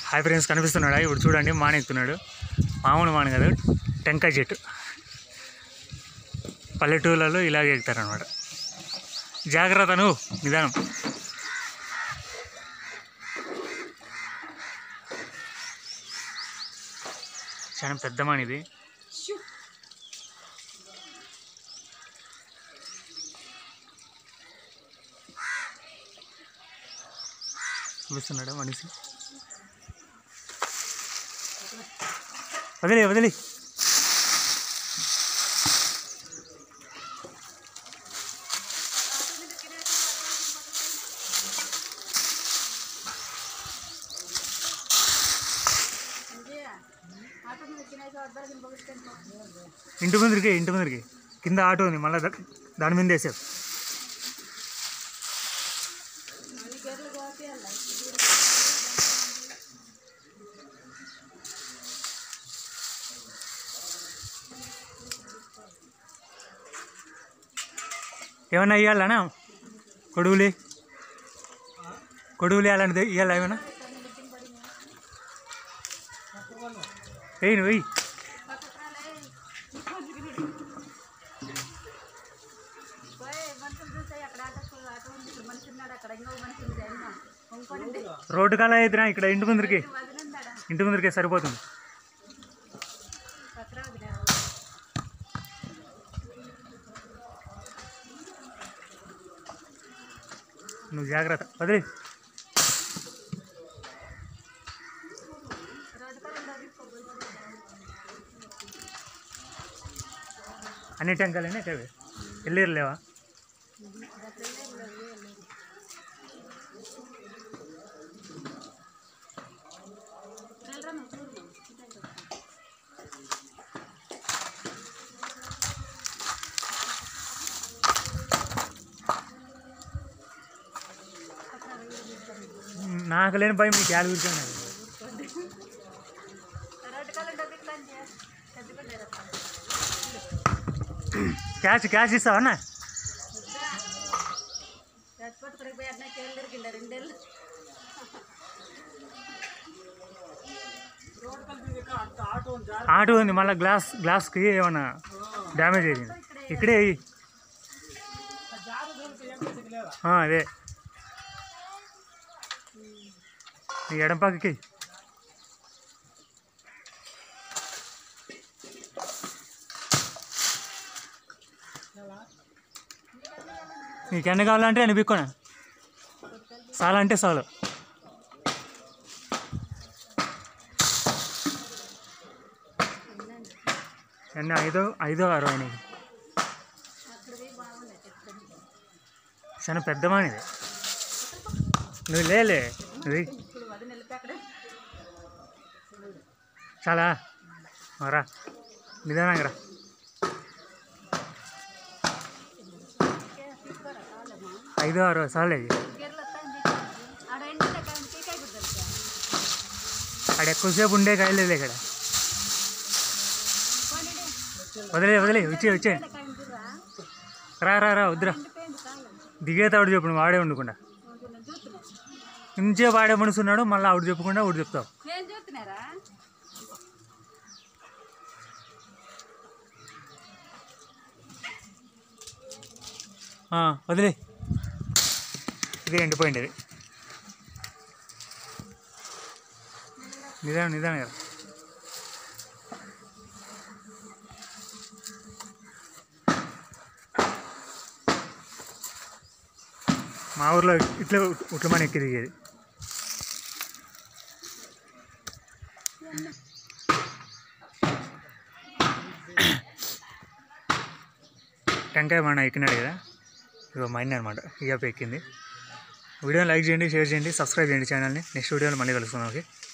Hi friends కనిపిస్తున్నాడా ఇప్పుడు చూడండి మాన ఎక్కుతున్నాడు మామూలు మాన కాదు టెంకాయ చెట్టు పల్లెటూళ్ళలో ఇలాగే ఎక్కుతారనమాట జాగ్రత్త నువ్వు నిదానం చాలా పెద్ద మాన ఇది చూపిస్తున్నాడా మనిషి వదిలే వదిలే ఇంటి ముందరికి ఇంటి ముందరికి కింద ఆటో ఉంది మళ్ళీ దాని మీద వేసారు ఏమన్నా ఇవ్వాలనా కొడువులి కొడువులి అలాంటిది ఇవ్వాలా ఏమన్నా వెయ్యి నువ్వు వెయ్యి రోడ్డు కాల అయితేనా ఇక్కడ ఇంటి ముందరికి ఇంటి ముందరికి సరిపోతుంది నువ్వు జాగ్రత్త వదిలే అన్ని టెంకాయలనే కవి వెళ్ళేరు లేవా నాకు లేని భయం మీకు యాడ్ కూర్చోండి క్యాష్ క్యాష్ ఇస్తావా అన్న ఆటో ఉంది మళ్ళీ గ్లాస్ గ్లాస్కి ఏమన్నా డ్యామేజ్ అయింది ఇక్కడే వెయ్యి. ఆ, అదే నీ ఎడం పక్కకి నీకు ఎన్ని కావాలంటే అని బిక్కోనా చాలా అంటే చాలు ఎన్ని ఐదో ఐదో ఆరో అయినాయి చాలా పెద్దమానిది నువ్వు లేలే నువ్వు వెయ్యి. చాలా రా నిదానంగా రా ఐదో ఆరో చాలే అక్కడ ఎక్కువసేపు ఉండే కాయలేదు ఇక్కడ వదిలే వదిలే వచ్చే వచ్చే రా రా రా వద్దురా దిగేతాడు చెప్పు నువ్వు వాడే ఉండకుండా ఇంచే వాడే మనుషున్నాడు మళ్ళీ ఆవిడ చెప్పకుండా ఆవిడ చెప్తావు ఏం చూస్తున్నారా ఆ, వదిలే ఇది ఎండిపోయింది ఇది నిదానం నిదానం కదా మా ఊర్లో ఇట్లా ఉట్లమని ఎక్కి దిగేది టెంకాయ మన ఎక్కినాడు కదా ఇదిగో మైండ్ అనమాట ఇక ఎక్కింది వీడియోని లైక్ చేయండి షేర్ చేయండి సబ్స్క్రైబ్ చేయండి ఛానల్ని నెక్స్ట్ వీడియోలో మళ్ళీ కలుసుకుందాం ఓకే